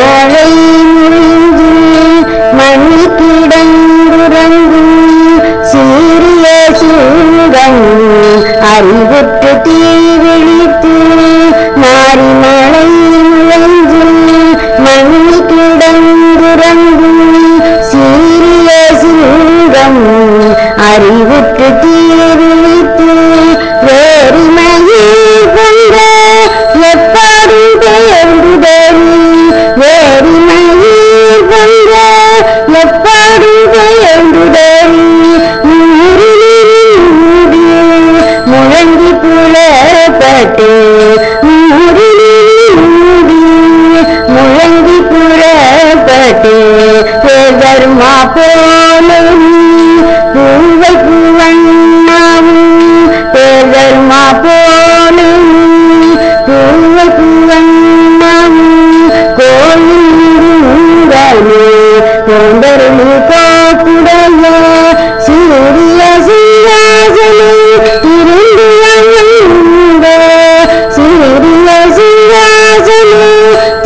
மழை முழிந்து மண் கிடங்குறங்கும் சீரிய சிங்கம் அறிவுற்று தீ விழித்து மாறி மழை முழங்கு மண் கிடங்குறங்கும் சீரிய சிங்கம் அறிவுற்று தீ விழித்து வேறுமையில் கொண்ட எப்பாடும் தேர்ந்துதறி வேறுமையில் கொண்ட எப்பாடும் தேர்ந்துதறி மூடி முழங்கி புலப்பட்டு மூடி முழங்கி புலப்பட்டு பேதர்மா போலும் பூவை பூவண்ணாவும் பேதர்மா போலும் பூவை பூவண்ணாவும் கோயிலுங்காலே தொண்டருளு கோப்புடைய சூரிய சிங்காசனே இருந்து வந்த சூரிய சிங்காசனே